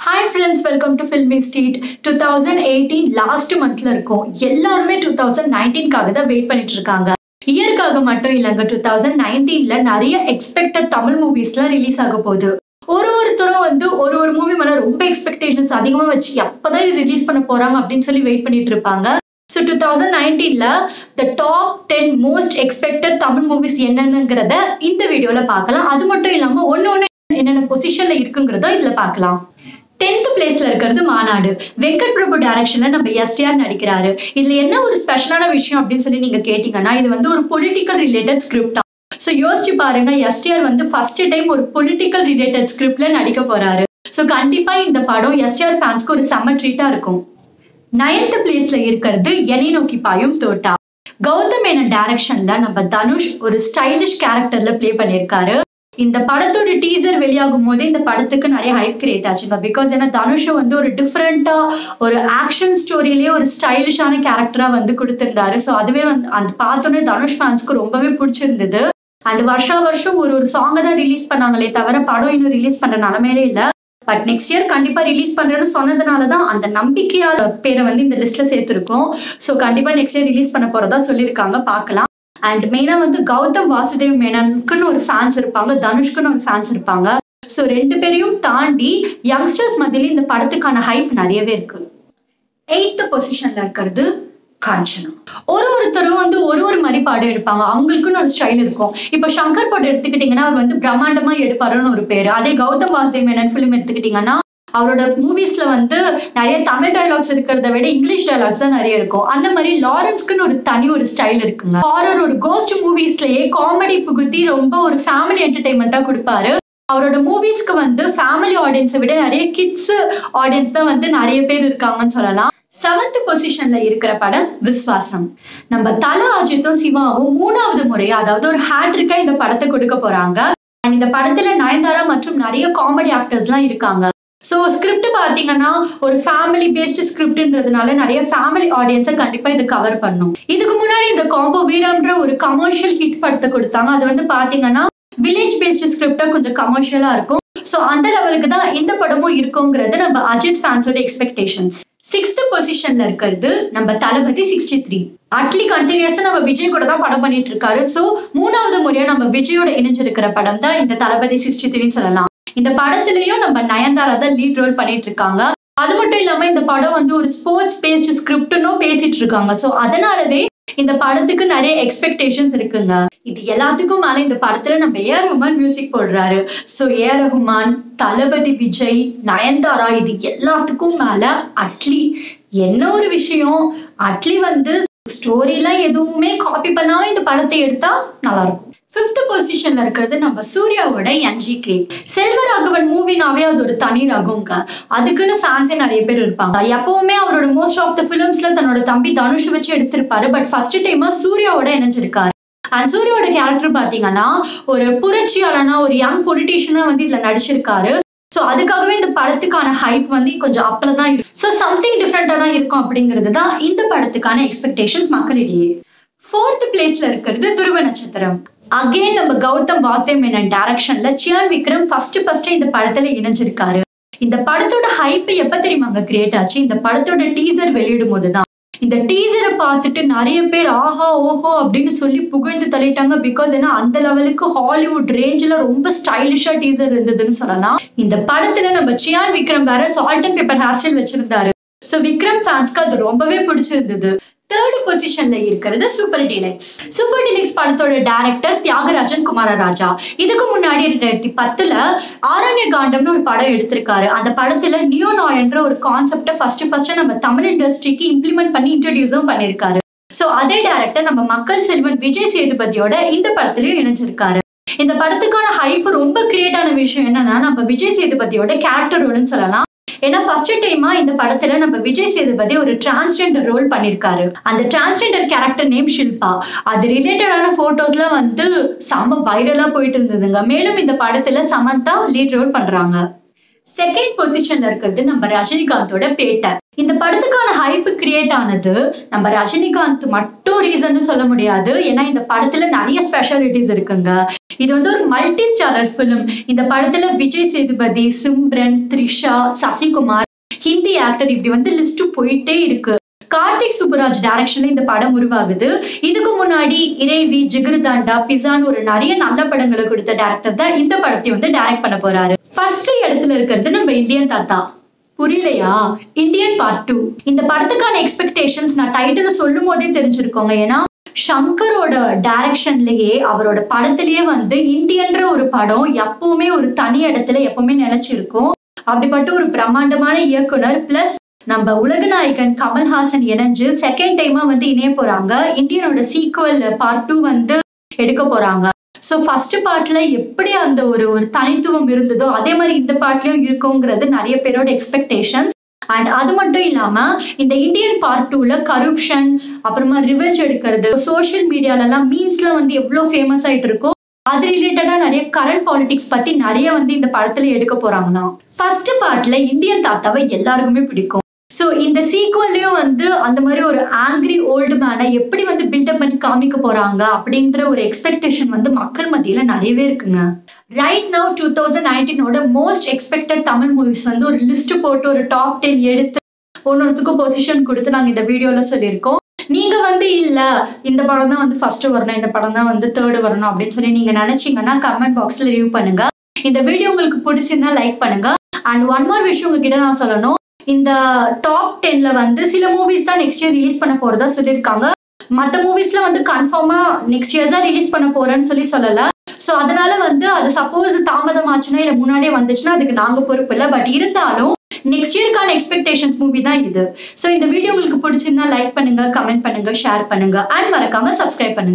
hi friends welcome to Filmy Street two thousand eighteen last மந்த்ல இருக்கும் எல்லாருமே two thousand நைன்டீன்காக தான் வெயிட் பண்ணிட்டு இருக்காங்க இயர்க்காக மட்டும் இல்லைங்க டூ தௌசண்ட் நைன்டீன்ல நிறைய எக்ஸ்பெக்டட் தமிழ் மூவிஸ்லாம் ரிலீஸ் ஆக போகுது ஒரு ஒருத்தரும் வந்து ஒரு ஒரு மூவி மேல ரொம்ப எக்ஸ்பெக்டேஷன்ஸ் அதிகமா வச்சு எப்பதான் இது ரிலீஸ் பண்ண போறாங்க அப்படின்னு சொல்லி வெயிட் பண்ணிட்டு இருப்பாங்க ஸோ டூ தௌசண்ட் நைன்டீன்ல the top ten most expected Tamil movies என்னென்னங்கிறத இந்த வீடியோல பார்க்கலாம் அது மட்டும் இல்லாம ஒன்னு ஒன்று என்னென்ன பொசிஷன்ல இருக்குங்கிறதோ இதுல பார்க்கலாம் டென்த் பிளேஸ்ல இருக்கிறது மாநாடு வெங்கட் பிரபு டைரக்ஷன்ல நம்ம எஸ்டிஆர் நடிக்கிறாரு இதுல என்ன ஒரு ஸ்பெஷலான விஷயம் அப்படின்னு சொல்லி நீங்க கேட்டீங்கன்னா இது வந்து ஒரு பொலிட்டிக்கல் ரிலேட்டட் ஸ்கிரிப்ட் தான் ஸோ யோசிச்சு பாருங்க எஸ்டிஆர் வந்து ஃபர்ஸ்ட் டைம் ஒரு பொலிட்டிக்கல் ரிலேட்டட் ஸ்கிரிப்ட்ல நடிக்க போறாரு ஸோ கண்டிப்பா இந்த படம் எஸ்டிஆர் ஃபேன்ஸ்க்கு ஒரு செம்ம ட்ரீட்டா இருக்கும் நைன்த் பிளேஸ்ல இருக்கிறது என்னை நோக்கி பாயும் தோட்டா கௌதம் மேனன் டைரக்ஷன்ல நம்ம தனுஷ் ஒரு ஸ்டைலிஷ் கேரக்டர்ல ப்ளே பண்ணியிருக்காரு இந்த படத்தோட டீசர் வெளியாகும் போதே இந்த படத்துக்கு நிறைய ஹைப் கிரியேட் ஆச்சுங்க பிகாஸ் ஏன்னா தனுஷை வந்து ஒரு டிஃப்ரெண்டா ஒரு ஆக்ஷன் ஸ்டோரியிலேயே ஒரு ஸ்டைலிஷான கேரக்டரா வந்து கொடுத்திருந்தாரு ஸோ அதுவே வந்து அந்த பார்த்தோன்னே தனுஷ் ஃபேன்ஸ்க்கு ரொம்பவே பிடிச்சிருந்தது அண்ட் வருஷா வருஷம் ஒரு ஒரு சாங்கை தான் ரிலீஸ் பண்ணாங்களே தவிர படம் இன்னும் ரிலீஸ் பண்ற நிலமையிலே இல்லை பட் நெக்ஸ்ட் இயர் கண்டிப்பா ரிலீஸ் பண்றேன்னு சொன்னதுனால தான் அந்த நம்பிக்கையால பேரை வந்து இந்த லிஸ்ட்ல சேர்த்திருக்கோம் ஸோ கண்டிப்பா நெக்ஸ்ட் இயர் ரிலீஸ் பண்ண போறதா சொல்லியிருக்காங்க பார்க்கலாம் அண்ட் மெயினா வந்து கௌதம் வாசுதேவ் மேனனுக்குன்னு ஒரு ஃபேன்ஸ் இருப்பாங்க தனுஷ்க்குன்னு ஒரு ஃபேன்ஸ் இருப்பாங்க ஸோ ரெண்டு பேரையும் தாண்டி யங்ஸ்டர்ஸ் மத்தியில இந்த படத்துக்கான ஹைப் நிறையவே இருக்கு எயித்து பொசிஷன்ல இருக்கிறது காஞ்சனா ஒரு ஒருத்தரும் வந்து ஒரு ஒரு மாதிரி பாடம் எடுப்பாங்க அவங்களுக்குன்னு ஒரு ஸ்டைல் இருக்கும் இப்போ சங்கர் படம் எடுத்துக்கிட்டிங்கன்னா அவர் வந்து பிரம்மாண்டமா எடுப்பாருன்னு ஒரு பேர் அதே கௌதம் வாசுதேவ் மேனன் ஃபிலிம் எடுத்துக்கிட்டிங்கன்னா அவரோட மூவிஸ்ல வந்து நிறைய தமிழ் டைலாக்ஸ் இருக்கிறத விட இங்கிலீஷ் டைலாக்ஸ் தான் நிறைய இருக்கும் அந்த மாதிரி லாரன்ஸ்க்குன்னு ஒரு தனி ஒரு ஸ்டைல் இருக்குங்க ஹாரர் ஒரு கோஸ்ட் மூவிஸ்லயே காமெடி புகுத்தி ரொம்ப ஒரு ஃபேமிலி என்டர்டைன்மெண்ட்டா கொடுப்பாரு அவரோட மூவிஸ்க்கு வந்து ஃபேமிலி ஆடியன்ஸை விட நிறைய கிட்ஸ் ஆடியன்ஸ் தான் வந்து நிறைய பேர் இருக்காங்கன்னு சொல்லலாம் செவன்த் பொசிஷன்ல இருக்கிற படம் விஸ்வாசம் நம்ம தல அஜித்தும் சிவாவும் மூணாவது முறையா அதாவது ஒரு ஹேட்ரிக்கா இந்த படத்தை கொடுக்க போறாங்க அண்ட் இந்த படத்துல நயன்தாரா மற்றும் நிறைய காமெடி ஆக்டர்ஸ்லாம் இருக்காங்க ஸோ ஸ்கிரிப்ட் பார்த்தீங்கன்னா ஒரு ஃபேமிலி பேஸ்டு ஸ்கிரிப்ட்ன்றதுனால நிறைய ஃபேமிலி ஆடியன்ஸை கண்டிப்பாக இது கவர் பண்ணும் இதுக்கு முன்னாடி இந்த காம்போ வீரம்ன்ற ஒரு கமர்ஷியல் ஹிட் படத்தை கொடுத்தாங்க அது வந்து பார்த்தீங்கன்னா வில்லேஜ் பேஸ்டு ஸ்கிரிப்டாக கொஞ்சம் கமர்ஷியலாக இருக்கும் ஸோ அந்த லெவலுக்கு தான் இந்த படமும் இருக்குங்கிறது நம்ம அஜித் ஃபேன்ஸோட எக்ஸ்பெக்டேஷன்ஸ் சிக்ஸ்த் பொசிஷன்ல இருக்கிறது நம்ம தளபதி சிக்ஸ்டி த்ரீ அட்லி கண்டினியூஸா நம்ம விஜய் கூட தான் படம் பண்ணிட்டு இருக்காரு ஸோ மூணாவது முறையா நம்ம விஜயோட இணைஞ்சிருக்கிற படம் தான் இந்த தளபதி சிக்ஸ்டி த்ரீன்னு சொல்லலாம் இந்த படத்துலயும் நம்ம நயன்தாரா தான் லீட் ரோல் பண்ணிட்டு இருக்காங்க அது மட்டும் இல்லாம இந்த படம் வந்து ஒரு ஸ்போர்ட்ஸ் பேஸ்ட் ஸ்கிரிப்ட்னும் பேசிட்டு இருக்காங்க ஸோ அதனாலவே இந்த படத்துக்கு நிறைய எக்ஸ்பெக்டேஷன்ஸ் இருக்குங்க இது எல்லாத்துக்கும் மேல இந்த படத்துல நம்ம ஏ ரஹ்மான் மியூசிக் போடுறாரு ஸோ ஏ ரஹ்மான் தளபதி விஜய் நயன்தாரா இது எல்லாத்துக்கும் மேல அட்லி என்ன ஒரு விஷயம் அட்லி வந்து ஸ்டோரிலாம் எதுவுமே காப்பி பண்ணாம இந்த படத்தை எடுத்தா நல்லா இருக்கும் ஃபிஃப்த் பொசிஷன்ல இருக்கிறது நம்ம சூர்யாவோட என்ஜிகே செல்வராகவன் மூவினாவே அது ஒரு தனி ரகங்க அதுக்குன்னு ஃபேன்ஸே நிறைய பேர் இருப்பாங்க எப்பவுமே அவரோட மோஸ்ட் ஆஃப் த ஃபிலிம்ஸ்ல தன்னோட தம்பி தனுஷ் வச்சு எடுத்திருப்பாரு பட் ஃபர்ஸ்ட் டைமா சூர்யாவோட இணைஞ்சிருக்காரு அண்ட் சூர்யாவோட கேரக்டர் பாத்தீங்கன்னா ஒரு புரட்சியாளனா ஒரு யங் பொலிட்டீஷியனா வந்து இதுல நடிச்சிருக்காரு ஸோ அதுக்காகவே இந்த படத்துக்கான ஹைப் வந்து கொஞ்சம் அப்பல தான் இருக்கும் ஸோ சம்திங் டிஃப்ரெண்டா தான் இருக்கும் அப்படிங்கிறது தான் இந்த படத்துக்கான எக்ஸ்பெக்டேஷன்ஸ் மக்களிடையே ஃபோர்த் பிளேஸ்ல இருக்கிறது துருவ நட்சத்திரம் அகெயின் நம்ம கௌதம் வாசுதேவ் மேனன் டைரக்ஷன்ல சியான் விக்ரம் ஃபர்ஸ்ட் ஃபர்ஸ்ட் இந்த படத்துல இணைஞ்சிருக்காரு இந்த படத்தோட ஹைப் எப்ப தெரியுமாங்க கிரியேட் ஆச்சு இந்த படத்தோட டீசர் வெளியிடும் போதுதான் இந்த டீசரை பார்த்துட்டு நிறைய பேர் ஆஹா ஓஹோ அப்படின்னு சொல்லி புகழ்ந்து தள்ளிட்டாங்க பிகாஸ் ஏன்னா அந்த லெவலுக்கு ஹாலிவுட் ரேஞ்சில் ரொம்ப ஸ்டைலிஷா டீசர் இருந்ததுன்னு சொல்லலாம் இந்த படத்துல நம்ம சியான் விக்ரம் வேற salt and pepper hair style வச்சிருந்தாரு ஸோ விக்ரம் ஃபேன்ஸ்க்கு அது ரொம்பவே பிடிச்சிருந்தது தேர்ட் பொசிஷன்ல இருக்கிறது சூப்பர் டிலக்ஸ் சூப்பர் டிலக்ஸ் படத்தோட டைரக்டர் தியாகராஜன் குமாரராஜா இதுக்கு முன்னாடி ரெண்டாயிரத்தி பத்துல ஆரண்ய காண்டம்னு ஒரு படம் எடுத்திருக்காரு அந்த படத்துல நியோ நாயன்ற ஒரு கான்செப்டை ஃபர்ஸ்ட் ஃபர்ஸ்ட் நம்ம தமிழ் இண்டஸ்ட்ரிக்கு இம்ப்ளிமெண்ட் பண்ணி இன்ட்ரடியூஸும் பண்ணியிருக்காரு ஸோ அதே டேரக்டர் நம்ம மக்கள் செல்வன் விஜய் சேதுபதியோட இந்த படத்துலயும் இணைஞ்சிருக்காரு இந்த படத்துக்கான ஹைப் ரொம்ப கிரியேட் ஆன விஷயம் என்னன்னா நம்ம விஜய் சேதுபதியோட கேரக்டர் ரோல்னு சொல்லலாம் ஏன்னா ஃபர்ஸ்ட் டைமா இந்த படத்துல நம்ம விஜய் சேதுபதி ஒரு டிரான்ஸ்ஜெண்டர் ரோல் பண்ணிருக்காரு அந்த டிரான்ஸ்ஜெண்டர் கேரக்டர் நேம் ஷில்பா அது ரிலேட்டடான போட்டோஸ்லாம் வந்து செம வைரலா போயிட்டு இருந்ததுங்க மேலும் இந்த படத்துல சமந்தா லீட் ரோல் பண்றாங்க செகண்ட் பொசிஷன்ல இருக்கிறது நம்ம ரஜினிகாந்தோட பேட்டை இந்த படத்துக்கான ஹைப் கிரியேட் ஆனது நம்ம ரஜினிகாந்த் மட்டும் ரீசன் சொல்ல முடியாது ஏன்னா இந்த படத்துல நிறைய ஸ்பெஷாலிட்டிஸ் இருக்குங்க இது வந்து ஒரு மல்டி ஸ்டாரர் ஃபிலிம் இந்த படத்துல விஜய் சேதுபதி சிம்ரன் த்ரிஷா சசிகுமார் ஹிந்தி ஆக்டர் இப்படி வந்து லிஸ்ட் போயிட்டே இருக்கு கார்த்திக் சுப்புராஜ் டைரக்ஷன்ல இந்த படம் உருவாகுது இதுக்கு முன்னாடி இறைவி ஜிகிருதாண்டா பிசான்னு ஒரு நிறைய நல்ல படங்களை கொடுத்த டேரக்டர் தான் இந்த படத்தை வந்து டைரக்ட் பண்ண போறாரு ஃபர்ஸ்ட் இடத்துல இருக்கிறது நம்ம இந்தியன் தாத்தா புரியலையா இந்தியன் பார்ட் டூ இந்த படத்துக்கான எக்ஸ்பெக்டேஷன்ஸ் நான் டைட்டில் சொல்லும் போதே தெரிஞ்சிருக்கோங்க ஏன்னா ஷங்கரோட டைரக்ஷன்லயே அவரோட படத்திலேயே வந்து இந்தியன்ற ஒரு படம் எப்பவுமே ஒரு தனி இடத்துல எப்பவுமே நிலைச்சிருக்கும் அப்படிப்பட்ட ஒரு பிரம்மாண்டமான இயக்குனர் பிளஸ் நம்ம உலகநாயகன் கமல்ஹாசன் இணைஞ்சு செகண்ட் டைமா வந்து இணைய போறாங்க இந்தியனோட சீக்குவல் பார்ட் டூ வந்து எடுக்க போறாங்க ஸோ ஃபர்ஸ்ட் பார்ட்ல எப்படி அந்த ஒரு ஒரு தனித்துவம் இருந்ததோ அதே மாதிரி இந்த பார்ட்லயும் இருக்குங்கிறது நிறைய பேரோட எக்ஸ்பெக்டேஷன்ஸ் அண்ட் அது மட்டும் இல்லாம இந்த இந்தியன் பார்ட் டூல கரப்ஷன் அப்புறமா ரிவெஞ்ச் எடுக்கிறது சோஷியல் மீடியால எல்லாம் மீம்ஸ்ல வந்து எவ்வளவு ஃபேமஸ் ஆயிட்டு இருக்கோ அது ரிலேட்டடா நிறைய கரண்ட் பாலிடிக்ஸ் பத்தி நிறைய வந்து இந்த படத்துல எடுக்க போறாங்களாம் ஃபர்ஸ்ட் பார்ட்ல இந்தியன் தாத்தாவை எல்லாருக்குமே பிடிக்கும் ஸோ இந்த சீக்வல்லையும் வந்து அந்த மாதிரி ஒரு ஆங்கிரி ஓல்டு மேனை எப்படி வந்து பில்டப் பண்ணி காமிக்க போறாங்க அப்படின்ற ஒரு எக்ஸ்பெக்டேஷன் வந்து மக்கள் மத்தியில நிறையவே இருக்குங்க ரைட் நவ் டூ தௌசண்ட் நைன்டீனோட மோஸ்ட் எக்ஸ்பெக்டட் தமிழ் மூவிஸ் வந்து ஒரு லிஸ்ட் போட்டு ஒரு டாப் டென் எடுத்து ஒன்னொருத்துக்கும் பொசிஷன் கொடுத்து நாங்கள் இந்த வீடியோல சொல்லியிருக்கோம் நீங்க வந்து இல்ல இந்த படம் தான் வந்து ஃபர்ஸ்ட் வரணும் இந்த படம் தான் வந்து தேர்டு வரணும் அப்படின்னு சொல்லி நீங்க நினைச்சீங்கன்னா கமெண்ட் பாக்ஸ்ல ரிவ்யூ பண்ணுங்க இந்த வீடியோ உங்களுக்கு பிடிச்சிருந்தா லைக் பண்ணுங்க அண்ட் ஒன் மோர் விஷயம் உங்ககிட்ட நான் சொல்லணும் இந்த டாப் டென்ல வந்து சில மூவிஸ் தான் நெக்ஸ்ட் இயர் ரிலீஸ் பண்ண போறதா சொல்லியிருக்காங்க மற்ற மூவிஸ்ல வந்து கன்ஃபார்மா நெக்ஸ்ட் இயர் தான் ரிலீஸ் பண்ண போறேன்னு சொல்லி சொல்லல ஸோ அதனால வந்து அது சப்போஸ் தாமதமாச்சுன்னா இல்லை முன்னாடியே வந்துச்சுன்னா அதுக்கு நாங்க பொறுப்பு இல்லை பட் இருந்தாலும் நெக்ஸ்ட் இயர்க்கான எக்ஸ்பெக்டேஷன்ஸ் மூவி தான் இது ஸோ இந்த வீடியோ உங்களுக்கு பிடிச்சிருந்தா லைக் பண்ணுங்க கமெண்ட் பண்ணுங்க ஷேர் பண்ணுங்க அண்ட் மறக்காம சப்ஸ்கிரைப் பண்ணுங்க